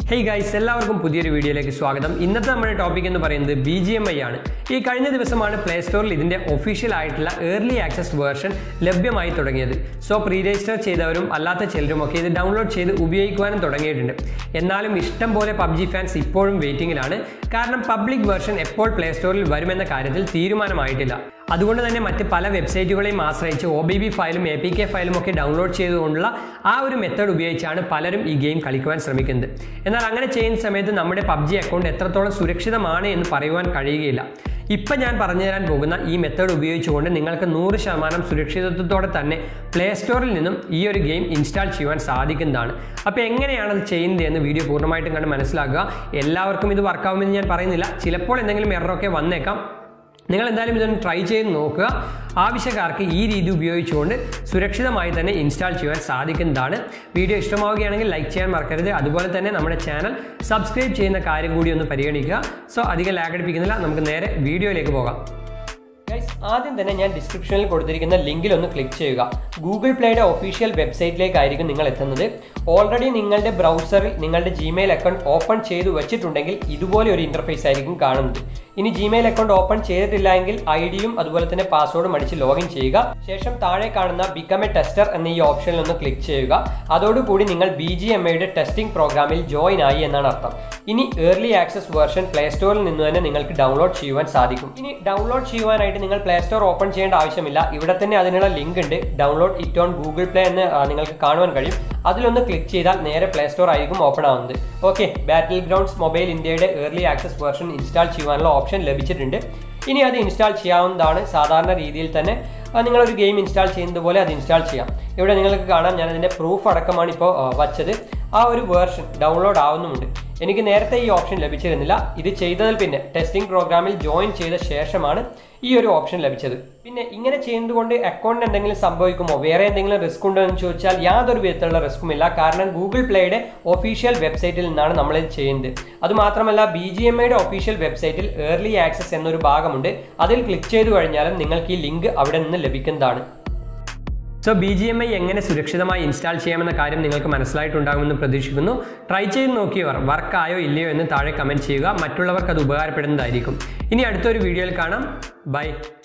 hey guys എല്ലാവർക്കും പുതിയൊരു വീഡിയോയിലേക്ക് സ്വാഗതം ഇന്നത്തെ നമ്മുടെ ടോപ്പിക് എന്ന് പറയുന്നത് ബി ജി എം ഐ ആണ് ഈ കഴിഞ്ഞ ദിവസമാണ് പ്ലേ സ്റ്റോറിൽ ഇതിന്റെ ഒഫീഷ്യൽ ആയിട്ടുള്ള ഏർലി ആക്സസ് വേർഷൻ ലഭ്യമായി തുടങ്ങിയത് സോ പ്രീ രജിസ്റ്റർ ചെയ്തവരും അല്ലാത്ത ചിലരും ഒക്കെ ഇത് ഡൗൺലോഡ് ചെയ്ത് ഉപയോഗിക്കുവാനും തുടങ്ങിയിട്ടുണ്ട് എന്നാലും ഇഷ്ടം പോലെ പബ്ജി ഫാൻസ് ഇപ്പോഴും വെയിറ്റിംഗിലാണ് കാരണം പബ്ലിക് വേർഷൻ എപ്പോൾ പ്ലേ സ്റ്റോറിൽ വരുമെന്ന കാര്യത്തിൽ തീരുമാനമായിട്ടില്ല അതുകൊണ്ട് തന്നെ മറ്റ് പല വെബ്സൈറ്റുകളെയും ആശ്രയിച്ച് ഒ ബി ബി ഫയലും എ പി കെ ഫയലും ഒക്കെ ഡൗൺലോഡ് ചെയ്തുകൊണ്ടുള്ള ആ ഒരു മെത്തേഡ് ഉപയോഗിച്ചാണ് പലരും ഈ ഗെയിം കളിക്കുവാൻ ശ്രമിക്കുന്നത് എന്നാൽ അങ്ങനെ ചെയ്യുന്ന സമയത്ത് നമ്മുടെ പബ്ജി അക്കൗണ്ട് എത്രത്തോളം സുരക്ഷിതമാണ് എന്ന് പറയുവാൻ കഴിയുകയില്ല ഇപ്പം ഞാൻ പറഞ്ഞു തരാൻ പോകുന്ന ഈ മെത്തേഡ് ഉപയോഗിച്ചുകൊണ്ട് നിങ്ങൾക്ക് നൂറ് ശതമാനം സുരക്ഷിതത്വത്തോടെ തന്നെ പ്ലേ സ്റ്റോറിൽ നിന്നും ഈ ഒരു ഗെയിം ഇൻസ്റ്റാൾ ചെയ്യുവാൻ സാധിക്കുന്നതാണ് അപ്പോൾ എങ്ങനെയാണ് അത് ചെയ്യുന്നത് എന്ന് വീഡിയോ പൂർണ്ണമായിട്ടും കണ്ട് മനസ്സിലാക്കുക എല്ലാവർക്കും ഇത് വർക്കാവുമെന്ന് ഞാൻ പറയുന്നില്ല ചിലപ്പോൾ എന്തെങ്കിലും എററൊക്കെ വന്നേക്കാം നിങ്ങൾ എന്തായാലും ഇതൊന്ന് ട്രൈ ചെയ്ത് നോക്കുക ആവശ്യക്കാർക്ക് ഈ രീതി ഉപയോഗിച്ചുകൊണ്ട് സുരക്ഷിതമായി തന്നെ ഇൻസ്റ്റാൾ ചെയ്യാൻ സാധിക്കുന്നതാണ് വീഡിയോ ഇഷ്ടമാവുകയാണെങ്കിൽ ലൈക്ക് ചെയ്യാൻ മറക്കരുത് അതുപോലെ തന്നെ നമ്മുടെ ചാനൽ സബ്സ്ക്രൈബ് ചെയ്യുന്ന കാര്യം കൂടി ഒന്ന് പരിഗണിക്കുക സോ അധികം ലാഗ് അടിപ്പിക്കുന്നില്ല നമുക്ക് നേരെ വീഡിയോയിലേക്ക് പോകാം ഗൈസ് ആദ്യം തന്നെ ഞാൻ ഡിസ്ക്രിപ്ഷനിൽ കൊടുത്തിരിക്കുന്ന ലിങ്കിൽ ഒന്ന് ക്ലിക്ക് ചെയ്യുക ഗൂഗിൾ പ്ലേയുടെ ഒഫീഷ്യൽ വെബ്സൈറ്റിലേക്കായിരിക്കും നിങ്ങൾ എത്തുന്നത് ഓൾറെഡി നിങ്ങളുടെ ബ്രൗസറിൽ നിങ്ങളുടെ ജിമെയിൽ അക്കൗണ്ട് ഓപ്പൺ ചെയ്തു വെച്ചിട്ടുണ്ടെങ്കിൽ ഇതുപോലെ ഒരു ഇന്റർഫേസ് ആയിരിക്കും കാണുന്നത് ഇനി ജിമെയിൽ അക്കൗണ്ട് ഓപ്പൺ ചെയ്തിട്ടില്ല എങ്കിൽ ഐ ഡിയും അതുപോലെ തന്നെ പാസ്വേഡും അടിച്ച് ലോഗിൻ ചെയ്യുക ശേഷം താഴെ കാണുന്ന ബിക്കം എ ടെസ്റ്റർ എന്ന ഈ ഓപ്ഷനിൽ ഒന്ന് ക്ലിക്ക് ചെയ്യുക അതോടുകൂടി നിങ്ങൾ ബി ജി എം ഐയുടെ ടെസ്റ്റിംഗ് പ്രോഗ്രാമിൽ ജോയിൻ ആയി എന്നാണ് അർത്ഥം ഇനി ഏർലി ആക്സസ് വേർഷൻ പ്ലേ സ്റ്റോറിൽ നിന്ന് തന്നെ നിങ്ങൾക്ക് ഡൗൺലോഡ് ചെയ്യുവാൻ സാധിക്കും ഇനി ഡൗൺലോഡ് ചെയ്യുവാനായിട്ട് നിങ്ങൾ പ്ലേ സ്റ്റോർ ഓപ്പൺ ചെയ്യേണ്ട ആവശ്യമില്ല ഇവിടെ തന്നെ അതിനുള്ള ലിങ്ക് ഉണ്ട് download it on Google play എന്ന് ആ, നിങ്ങൾക്ക് കാണുവാൻ കഴിയും അതിലൊന്ന് ക്ലിക്ക് ചെയ്താൽ നേരെ പ്ലേ സ്റ്റോർ ആയിരിക്കും ഓപ്പൺ ആവുന്നത് ഓക്കെ ബാറ്റിൽ ഗ്രൗണ്ട്സ് മൊബൈൽ ഇന്ത്യയുടെ ഏർലി ആക്സസ് വേർഷൻ ഇൻസ്റ്റാൾ ചെയ്യുവാനുള്ള ഓപ്ഷൻ ലഭിച്ചിട്ടുണ്ട് ഇനി അത് ഇൻസ്റ്റാൾ ചെയ്യാവുന്നതാണ് സാധാരണ രീതിയിൽ തന്നെ ആ, നിങ്ങളൊരു ഗെയിം ഇൻസ്റ്റാൾ ചെയ്യുന്നത് പോലെ അത് ഇൻസ്റ്റാൾ ചെയ്യാം ഇവിടെ നിങ്ങൾക്ക് കാണാം ഞാൻ അതിൻ്റെ പ്രൂഫ് അടക്കമാണ് ഇപ്പോൾ ആ, വച്ചത് ആ ഒരു വേർഷൻ ഡൗൺലോഡ് ആവുന്നുമുണ്ട് എനിക്ക് നേരത്തെ ഈ ഓപ്ഷൻ ലഭിച്ചിരുന്നില്ല ഇത് ചെയ്തതിൽ പിന്നെ ടെസ്റ്റിംഗ് പ്രോഗ്രാമിൽ ജോയിൻ ചെയ്ത ശേഷമാണ് ഈ ഒരു ഓപ്ഷൻ ലഭിച്ചത് പിന്നെ ഇങ്ങനെ ചെയ്യുന്നത് കൊണ്ട് അക്കൗണ്ടിന് എന്തെങ്കിലും സംഭവിക്കുമോ വേറെ എന്തെങ്കിലും റിസ്ക് ഉണ്ടോ എന്ന് ചോദിച്ചാൽ യാതൊരു വിധത്തിലുള്ള റിസ്ക്കും ഇല്ല കാരണം ഗൂഗിൾ പ്ലേയുടെ ഒഫീഷ്യൽ വെബ്സൈറ്റിൽ നിന്നാണ് നമ്മൾ ഇത് ചെയ്യുന്നത് അതുമാത്രമല്ല ബി ജി എം ഐയുടെ ഒഫീഷ്യൽ വെബ്സൈറ്റിൽ ഏർലി ആക്സസ് എന്നൊരു ഭാഗമുണ്ട് അതിൽ ക്ലിക്ക് ചെയ്തു കഴിഞ്ഞാലും നിങ്ങൾക്ക് ഈ ലിങ്ക് അവിടെ നിന്ന് ലഭിക്കുന്നതാണ് so B G M I എങ്ങനെ സുരക്ഷിതമായി ഇൻസ്റ്റാൾ ചെയ്യാമെന്ന കാര്യം നിങ്ങൾക്ക് മനസ്സിലായിട്ടുണ്ടാകുമെന്ന് പ്രതീക്ഷിക്കുന്നു ട്രൈ ചെയ്ത് നോക്കിയവർ വർക്കായോ ഇല്ലയോ എന്ന് താഴെ കമൻറ്റ് ചെയ്യുക മറ്റുള്ളവർക്ക് അത് ഉപകാരപ്പെടുന്നതായിരിക്കും ഇനി അടുത്തൊരു വീഡിയോയിൽ കാണാം ബൈ